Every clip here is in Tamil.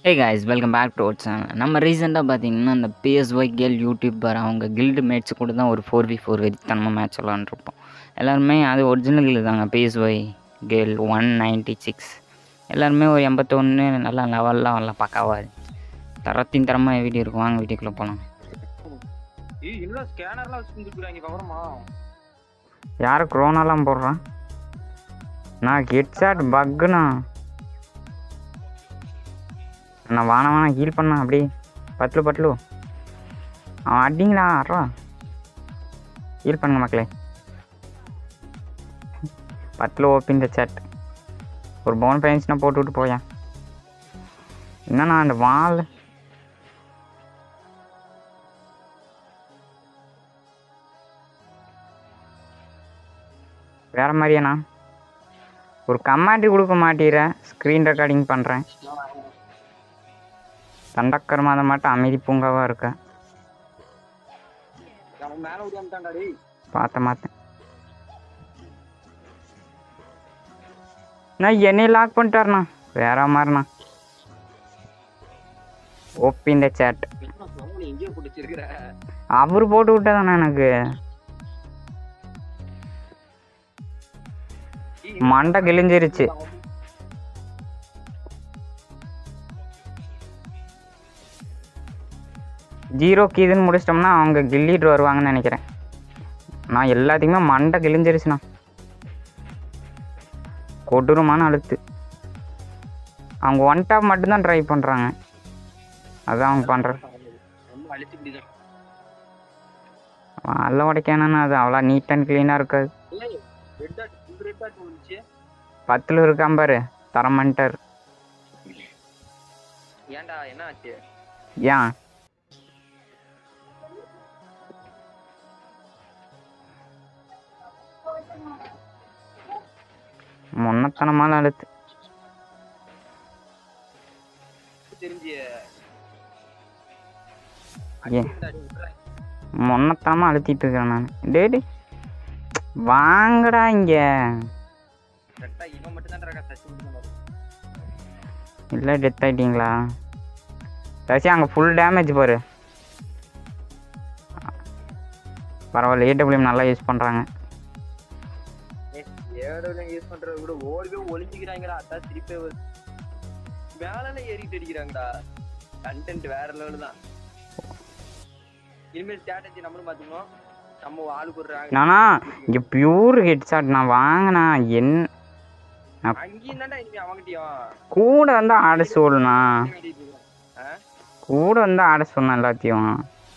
Hey guys welcome back to our channel நம்ம ரீசெண்டாக பார்த்தீங்கன்னா அந்த பிஎஸ்ஒய் கேல் யூடியூபர் அவங்க கில்டு மேட்ச் கூட தான் ஒரு ஃபோர் வி ஃபோர் வெறித்தனமாக மேட்ச் விளாண்டுருப்போம் எல்லாருமே அது ஒரிஜினல் கில் தாங்க PSY gal one ninety six எல்லாருமே ஒரு எண்பத்தொன்று நல்லா லெவல்லாம் நல்லா பக்காவாக இருந்துச்சு தரத்தின் தரமாக வீடியோ இருக்கும் வாங்க வீடியோக்குள்ளே போகலாம் ஏய் என்னடா ஸ்கேனர்லாம் வச்சு வந்துருக்காங்க கவரமா யார் க்ரோனாலாம் போடுறான் நான் ஹெட்ஷாட் பக்குண்ணா நான் வான வான ஹீல் பண்ண அப்படி பட்லு பட்லு அவன் அடிங்களா அறா ஹீல் பண்ணுங்க மக்களே பட்லு ஓப்பன் த சேட் ஒரு பவுன் பைன்ஸ்னா போட்டு விட்டு போயா என்னண்ணா அந்த வால் வேற மாதிரியாண்ணா ஒரு கமாண்டி கொடுக்க மாட்டேற ஸ்க்ரீன் ரெக்கார்டிங் பண்ணுறேன் தண்டக்கர் மாதம் மட்டும் அமைதி பூங்காவாக இருக்க அவன் மேல ஓடியாமட்டான்டா டேய் பார்த்த மாத்தேன் நான் என்னையும் லாக் பண்ணிட்டாருண்ணா வேற மாதிரிண்ணா ஓப்பி இந்த சேட் என்ன சொன்ன நீ எங்கேயோ போட்டு வச்சிருக்கிற அவர் போட்டு விட்டதாண்ணா எனக்கு ஏய், மண்டை கிழிஞ்சிருச்சு ஜீரோ கீதுன்னு முடிச்சிட்டோம்னா அவங்க கில்லிட்டு வருவாங்கன்னு நினைக்கிறேன் நான் எல்லாத்தையுமே மண்டை கிழிஞ்சிருச்சுண்ணா கொடூரமான அழுத்து அவங்க ஒன் டாப் மட்டும்தான் ட்ரை பண்ணுறாங்க அதான் அவங்க பண்ணுற ரொம்ப அழிச்சு பிடிதான் அல்ல உடைக்கானா அது அவ்வளோ நீட் அண்ட் க்ளீனாக இருக்காது ஏய் ரெட் டாட் இந்த ரெட் டாட் வந்துச்சு பத்தில் இருக்கான் பாரு தரமன்ட்டர் ஏன்டா என்ன ஆச்சு ஏன் முன்னத்தனமான அழுத்து தெரிஞ்சு ஏன் முன்னத்தனமாக அழுத்திட்டு இருக்கிறேன் நான் டேய் டேய். வாங்கடா இங்கே கரெக்டா இவன் மட்டும் தான் இருக்கா டச் மட்டும் தான் இல்லை டெத் ஆயிட்டீங்களா சசி அங்கே ஃபுல் டேமேஜ் பாரு பரவாயில்ல ஏடபிள்யூஎம் நல்லா யூஸ் பண்ணுறாங்க ஏடோல யூஸ் பண்றது கூட ஓடி போய் ஒளிஞ்சுக்கிறாங்கடா அதான் திருப்பி வருது. மேல ஏறிட்டு அடிக்கிறாங்கடா கண்டென்ட் வேற லெவல் தான் இனிமேல் ஸ்ட்ராட்டஜி நம்மளும் பாத்துக்கணும் நம்ம ஆளுக்கு ஒரு rank. நானா இங்கே பியூர் ஹெட்ஷாட் நான் வாங்கினா என் அங்கேயும் தான்டா இனிமே அவங்கிட்டயும் கூட வந்து ஆட சொல்லணா ஆ? கூட வந்து ஆட சொன்னேன் எல்லாத்தையும்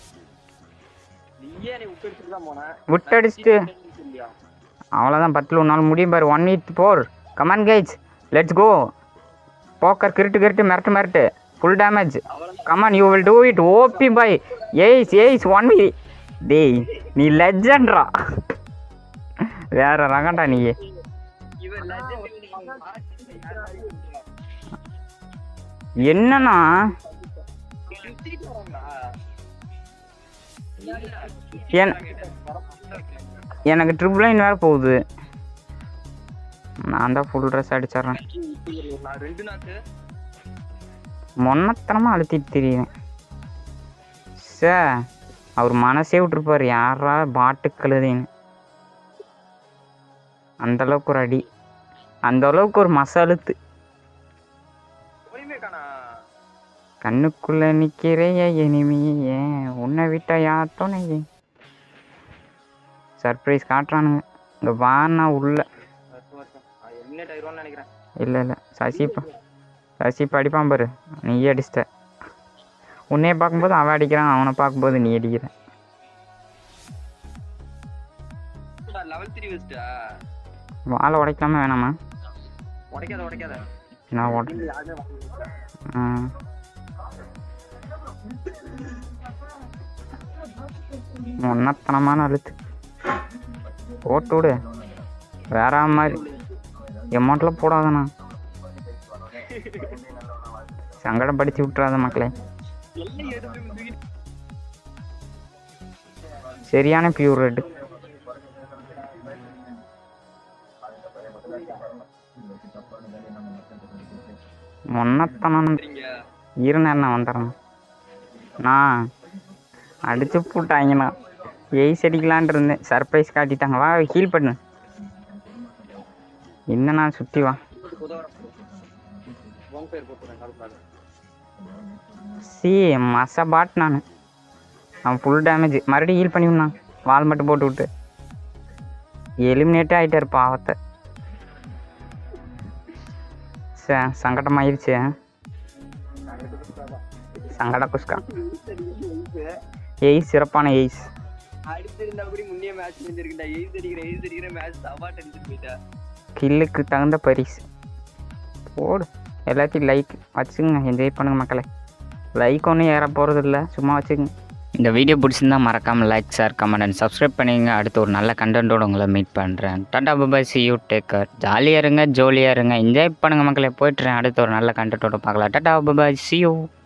நீயே என்னை விட்டு அடிச்சுட்டு தான் போன விட்டடிச்சுட்டு இல்லையா அவ்வளோதான் பத்தில் ஒரு நாள் முடியும் பாரு one week four come on guys let's go போக்கர் கிரிட்டு கிரிட்டு மிரட்டு மிரட்டு ஃபுல் டேமேஜ் அவ்வளவுதான் come on you will do it OP பை ஏய்ஸ் ஏய்ஸ் ஒன் வி டேய் நீ லெஜண்ட்ரா வேற ரகண்டா நீ இவன் legend என்னன்னா சுத்திட்டு வரான்டா. என் எனக்கு ட்ரிபிள் லைன் வேற போகுது நான் தான் ஃபுல் ட்ரெஸ் அடிச்சிட்றேன் நான் ரெண்டு நாக்கு மொன்னத்தனமாக அழுத்திட்டு தெரியுவேன் சே அவர் மனசே விட்டுருப்பார் யாரா பாட்டுக்கழுதின்னு அந்த அளவுக்கு ஒரு அடி அந்த அளவுக்கு ஒரு மச அழுத்து ஒளிமே காணா கண்ணுக்குள்ள நிக்கிறைய எனிமியே உன்னை விட்டா யாத்தோனையே சர்ப்ரைஸ் காட்டுறானுங்க இங்கே வானா உள்ள எலிமினேட் ஆயிருவான்னு நினைக்கிறேன் இல்லை இல்லை சசிப்பா சசிப்பா அடிப்பான் பாரு நீயே அடிச்சிட்ட உன்னைய பார்க்கும்போது அவன் அடிக்கிறான் அவனை பார்க்கும்போது நீ அடிக்கிற லெவல் த்ரீ வச்சுட்டா வாழை உடைக்கலாமா வேணாமா உடைக்காத உடைக்காத நான் உட நீங்க யாருமே வாங்க ஆ. முன்னத்தனமான அழுத்து போட்டு விடு வேற மாதிரி எமௌண்ட்லாம் போடாதண்ணா சங்கடப்படுத்தி விட்டுறாத மக்களே எல்லாம் எடுத்து தூக்கி சரியான பியூர் ரெட் மொன்னத்தனம் சரிங்க இருண்ணா நான் வந்துடுறேன் நான் அடிச்சு போட்டாங்கண்ணா எய்ஸ் அடிக்கலான் இருந்தேன் சர்ப்ரைஸ் காட்டிட்டாங்க வா ஹீல் பண்ணு என்னண்ணா சுற்றி வா உதவுறேன் உன் பேர் போட்டுறேன் கலப்பாடு சி மச பாட் நான் அவன் ஃபுல் டேமேஜ் மறுபடியும் ஹீல் பண்ணி விடணும் வால் மட்டும் போட்டு விட்டு எலிமினேட்டே ஆகிட்டார் பாவத்தை சே சங்கடமாயிருச்சு சங்கட குஸ்கா எய்ஸ் சிறப்பான எய்ஸ் அடிச்சிருந்தா கூட முன்னே மேட்ச் முடிஞ்சிருக்குடா எய்ஸ் அடிக்கிற எய்ஸ் அடிக்கிற மேட்ச் தவாட் அடிச்சிட்டு போயிட்டா கில்லுக்கு தகுந்த பரிசு போடு எல்லாத்தையும் லைக் வச்சுங்க என்ஜாய் பண்ணுங்க மக்களே லைக் ஒன்றும் ஏற போகிறது இல்லை சும்மா வச்சுக்கோங்க இந்த வீடியோ பிடிச்சிருந்தா மறக்காமல் like share comment and subscribe பண்ணிங்க அடுத்து ஒரு நல்ல கண்டென்ட்டோட உங்களை மீட் பண்ணுறேன் tata bye bye see you take care ஜாலியாக இருங்க ஜோலியாக இருங்க என்ஜாய் பண்ணுங்கள் மக்களே போயிட்டுறேன் அடுத்து ஒரு நல்ல கண்டென்ட்டோட பார்க்கலாம் டாடா பபாய் சி யூ